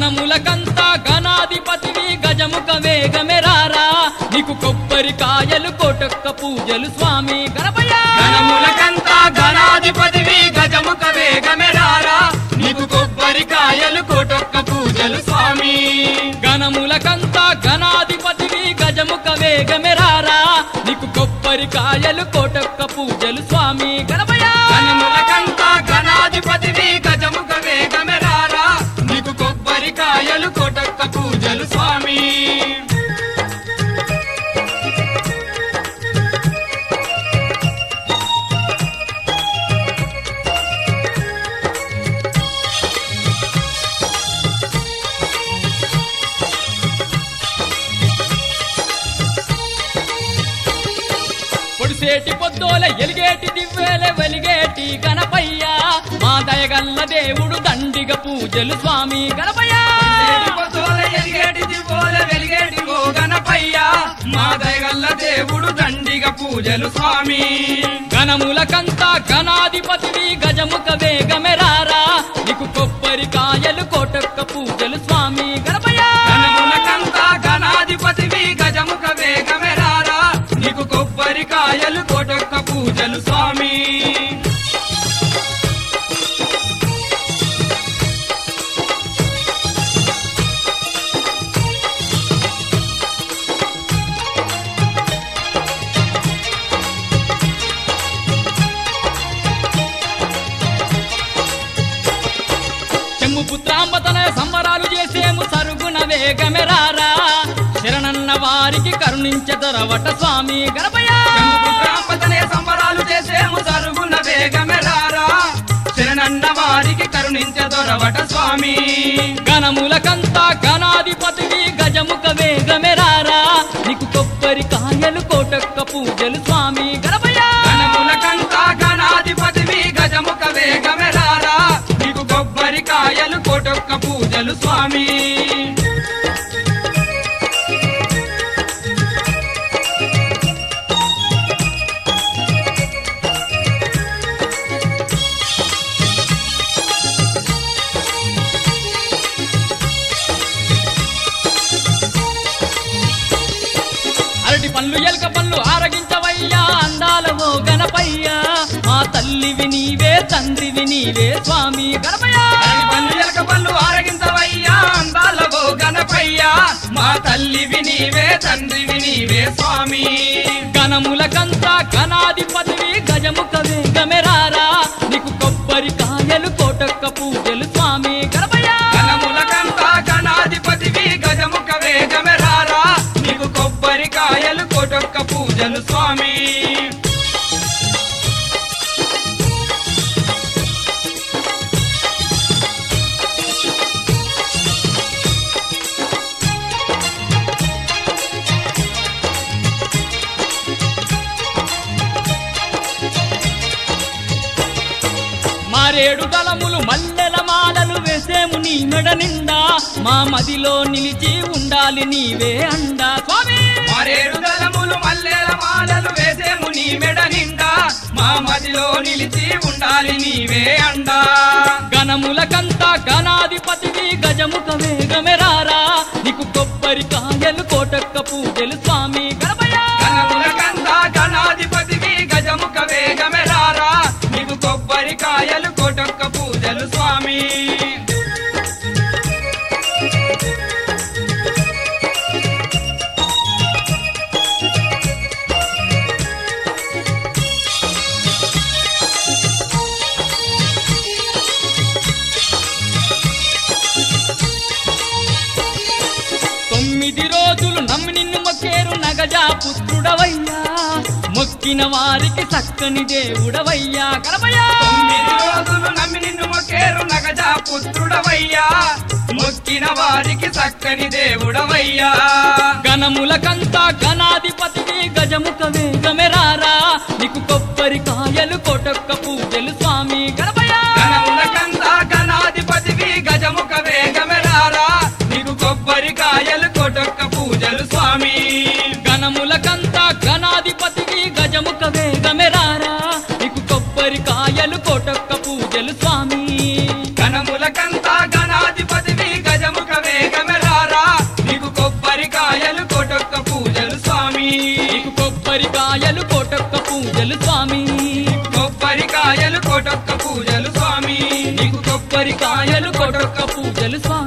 గణములకంతా గణాధిపతివి గజముఖ వేగమెరారా నీకు కొబ్బరికాయలు కోటొక్క పూజలు స్వామి గణపయ్య గణములకంతా గణాధిపతివి గజముఖ వేగమెరారా నీకు కొబ్బరికాయలు కోటొక్క పూజలు స్వామి గణములకంతా గణాధిపతివి గజముఖ వేగమెరారా నీకు కొబ్బరికాయలు కోటొక్క పూజలు స్వామి గణపయ్య గణములకంతా గణాధిపతివి గజముఖ వేగమెరారా నీకు కొబ్బరికాయలు కోటొక్క పూజలు స్వామి పొడిసేటి పొద్దోల ఎలిగేటి దివ్వేల వెలిగేటి గణపయ్య మా దయగల్ల దేవుడు దండిగ పూజలు స్వామి గణపయ్య పొద్దుల ఎలిగేటి దివ్వోల వెలిగేటి ఓ గణపయ్య మా దయగల్ల దేవుడు దండిగ పూజలు స్వామి గణములకంతా గణాధిపతివి గజముఖ వేగమెరారా నీకు కొబ్బరికాయలు కోటొక్క పూజలు స్వామి గణపయ్య గణములకంతా గణాధిపతివి గజముఖ వేగమెరారా నీకు కొబ్బరికాయలు కోటొక్క పూజలు స్వామి చెమ్ము పుత్రాంబతన సంబరాలు చేసేము సరుగున వేగమెరారా శరణన్న వారికి కరుణించదొరవట స్వామి గణపయ్య చెంబుపుత్రాంపతనే సంబరాలు చేసేము సరుగున వేగమెరారా శరణన్న వారికి కరుణించదొరవట స్వామి గణములకంతా గణాధిపతివి గజముఖ వేగమెరారా నీకు కొబ్బరికాయలు కోటొక్క పూజలు స్వామి గణపయ్య గణములకంతా గణాధిపతివి గజముఖ వేగమెరారా నీకు కొబ్బరికాయలు కోటొక్క పూజలు స్వామి అరటి పళ్ళు ఎలక పళ్ళు ఆరగించవయ్యా అందాలవో గణపయ్యా మా తల్లివి నీవే తండ్రివి నీవే స్వామి గణపయ్య అరటి పళ్ళు ఎలక పళ్ళు ఆరగించవయ్యా అందాలవో గణపయ్యా మా తల్లివి నీవే తండ్రివి నీవే స్వామి గణములకంతా గణాధిపతివి గజముఖ వేగమెరారా నీకు కొబ్బరికాయలు కోటొక్క పూజలు స్వామి గణపయ్య గణములకంతా గణాధిపతివి గజముఖ వేగమెరారా నీకు కొబ్బరికాయలు కోటొక్క పూజలు స్వామి మారేడు దళములు మల్లెల మాలలు వేసేము నీ మెడ నిండా మా మదిలో నిలిచి ఉండాలి నీవే అండా స్వామి మరేడు దళములు మల్లెల మాలలు వేసేము నీ మెడ నిండా మా మదిలో నిలిచి ఉండాలి నీవే అండా గణములకంతా గణాధిపతివి గజముఖ వేగమెరారా నీకు కొబ్బరికాయలు కోటొక్క పూజలు స్వామి గణపయ్య గణములకంతా గణాధిపతివి గజముఖ వేగమెరారా నీకు కొబ్బరికాయలు కోటొక్క పూజలు స్వామి తొమ్మిది రోజులు నమ్మి నిన్ను మొక్కేరు నగజా పుత్రుడవయ్యా మొక్కిన వారికి చక్కని దేవుడవయ్యా గణపయ్య తొమ్మిది రోజులు నమ్మి నిన్ను మొక్కేరు నగజా పుత్రుడవయ్యా మొక్కిన వారికి చక్కని దేవుడవయ్యా గణములకంతా గణాధిపతివి గజముఖ వేగమెరారా నీకు కొబ్బరికాయలు కోటొక్క పూజలు స్వామి గణపయ్య గణములకంతా గణాధిపతివి గజముఖ వేగమెరారా నీకు కొబ్బరికాయలు కొటొక్క పూజలు స్వామి గణములకంతా గణాధిపతివి గజముఖ వేగమెరారా నీకు కొబ్బరికాయలు కోటొక్క పూజలు స్వామి గణములకంతా గణాధిపతివి గజముఖ పూజలు స్వామి కొబ్బరికాయలు కొటొక్క పూజలు స్వామి నీకు కొబ్బరికాయలు కొడొక్క పూజలు స్వామి